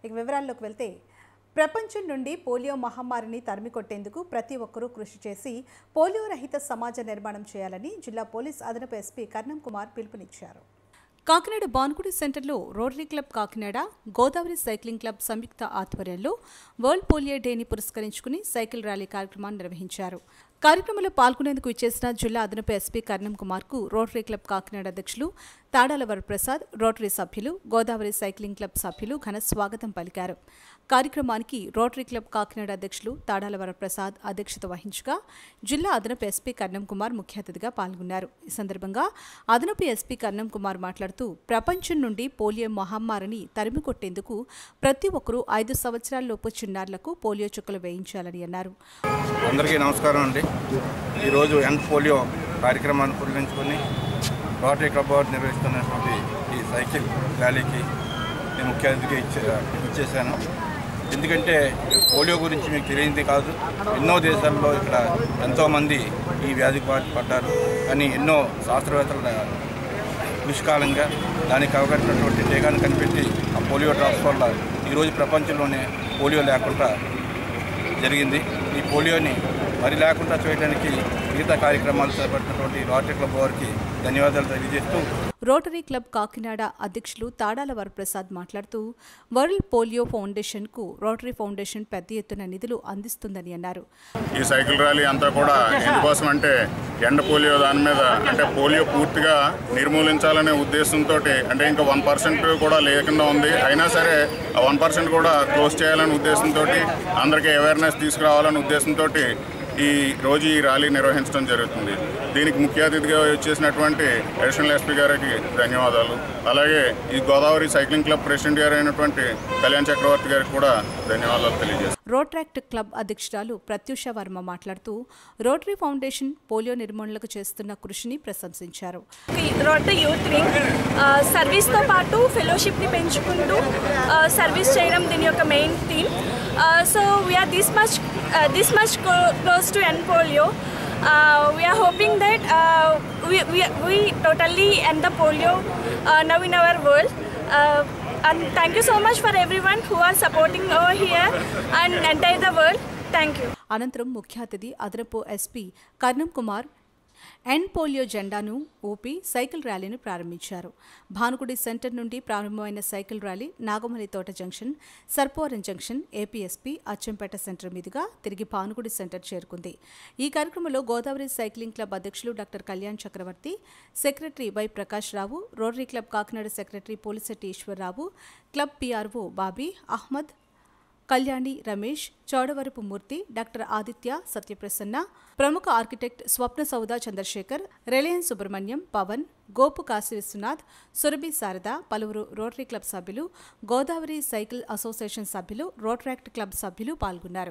ఇక వివరాల్లోకి వెళ్తే ప్రపంచం నుండి పోలియో మహమ్మారిని తరిమికొట్టేందుకు ప్రతి ఒక్కరూ కృషి చేసి పోలియో రహిత సమాజ నిర్మాణం చేయాలని జిల్లా పోలీస్ అదనపు ఎస్పీ కర్ణం కుమార్ పిలుపునిచ్చారు కాకినాడ బాన్గుడి సెంటర్లో Rotary Club Kakinada Godavari cycling club సంయుక్త ఆధ్వర్యంలో వరల్డ్ పోలియో డేని పురస్కరించుకుని సైకిల్ ర్యాలీ కార్యక్రమాన్ని నిర్వహించారు కార్యక్రమంలో పాల్గొనేందుకు ఇచ్చేసిన జిల్లా అదనపు ఎస్పీ కర్ణం కుమార్కు రోటరీ క్లబ్ కాకినాడ అధ్యక్షులు తాడాల వరప్రసాద్ రోటరీ సభ్యులు గోదావరి సైక్లింగ్ క్లబ్ సభ్యులు ఘన స్వాగతం పలికారు కార్యక్రమానికి రోటరీ క్లబ్ కాకినాడ అధ్యక్షులు తాడాల వరప్రసాద్ అధ్యక్షత వహించగా జిల్లా అదనపు ఎస్పీ కర్ణం కుమార్ ముఖ్య అతిథిగా పాల్గొన్నారు ఈ సందర్భంగా అదనపు ఎస్పీ కర్ణం కుమార్ మాట్లాడుతూ ప్రపంచం నుండి పోలియో మహమ్మారిని తరిమి కొట్టేందుకు ప్రతి ఒక్కరూ ఐదు సంవత్సరాలలోపు చిన్నారులకు పోలియో చుక్కలు వేయించాలని అన్నారు అందరికీ నమస్కారం అండి ఈరోజు ఎండ్ పోలియో కార్యక్రమాన్ని పురగించుకొని రోటరీ క్లబ్ వారు నిర్వహిస్తున్నటువంటి ఈ సైకిల్ ర్యాలీకి నేను ముఖ్య అతిథిగా ఇచ్చే ఇచ్చేసాను ఎందుకంటే పోలియో గురించి మీకు తెలియంది కాదు ఎన్నో దేశాల్లో ఇక్కడ ఎంతోమంది ఈ వ్యాధికి బారి పడ్డారు కానీ ఎన్నో శాస్త్రవేత్తల నిష్కాలంగా దానికి అవగట్టినటువంటి టీకాను కనిపెట్టి ఆ పోలియో డ్రాప్స్ వల్ల ఈరోజు ప్రపంచంలోనే పోలియో లేకుండా జరిగింది ఈ పోలియోని మరి లేకుండా చేయడానికి మిగతా కార్యక్రమాలు చేపట్టినటువంటి రోటరీ క్లబ్ వారికి ధన్యవాదాలు తెలియజేస్తూ రోటరీ క్లబ్ కాకినాడ అధ్యక్షులు తాడాల వరప్రసాద్ మాట్లాడుతూ వరల్డ్ పోలియో ఫౌండేషన్కు రోటరీ ఫౌండేషన్ పెద్ద ఎత్తున నిధులు అందిస్తుందని అన్నారు ఈ సైకిల్ ర్యాలీ అంతా కూడా ఎందుకోసం అంటే ఎండ పోలియో దాని మీద అంటే పోలియో పూర్తిగా నిర్మూలించాలనే ఉద్దేశంతో అంటే ఇంకా వన్ పర్సెంట్ కూడా లేకుండా ఉంది అయినా సరే ఆ వన్ పర్సెంట్ కూడా క్లోజ్ చేయాలనే ఉద్దేశంతో అందరికీ అవేర్నెస్ తీసుకురావాలనే ఉద్దేశంతో ఈ రోజు ఈ ర్యాలీ నిర్వహించడం జరుగుతుంది దీనికి ముఖ్య అతిథిగా వచ్చేసినటువంటి అడిషనల్ ఎస్పీ గారికి ధన్యవాదాలు అలాగే ఈ గోదావరి సైక్లింగ్ క్లబ్ ప్రెసిడెంట్ గారు అయినటువంటి కళ్యాణ్ చక్రవర్తి గారికి కూడా ధన్యవాదాలు తెలియజేస్తాను రోట్రాక్ట్ క్లబ్ అధ్యక్షురాలు ప్రత్యూష వర్మ మాట్లాడుతూ రోటరీ ఫౌండేషన్ పోలియో నిర్మూలనకు చేస్తున్న కృషిని ప్రశంసించారు రోడ్ యూత్ వింగ్ సర్వీస్తో పాటు ఫెలోషిప్ని పెంచుకుంటూ సర్వీస్ చేయడం దీని యొక్క main theme so we're this much this much close to end polio we're hoping that we totally end the polio now in our world and thank you so much for everyone who are supporting over here and entire the world thank you అనంతరం ముఖ్య అతిథి అదనపు SP Karnam Kumar end polio జెండాను ఊపి cycle ర్యాలీని ప్రారంభించారు Bhanugudi centre నుండి ప్రారంభమైన cycle rally Nagamalli Thota junction Sarpavaram junction APSP Achampeta centre మీదుగా తిరిగి భానుగుడి సెంటర్ చేరుకుంది ఈ కార్యక్రమంలో గోదావరి సైక్లింగ్ క్లబ్ అధ్యక్షులు doctor Kalyan Chakravarthi secretary Y Prakash Rao Rotary Club Kakinada secretary Polisetti Eswararao club PRO Bobby Ahmed Kalyani Ramesh Chowdavarapu Murthy doctor Aditya Satyaprasanna ప్రముఖ ఆర్కిటెక్ట్ స్వప్న సౌదా చంద్రశేఖర్ రిలయన్స్ సుబ్రహ్మణ్యం పవన్ గోపు కాశీ విశ్వనాథ్ సురభి శారద పలువురు రోటరీ క్లబ్ సభ్యులు గోదావరి సైకిల్ అసోసియేషన్ సభ్యులు రోట్రాక్ట్ క్లబ్ సభ్యులు పాల్గొన్నారు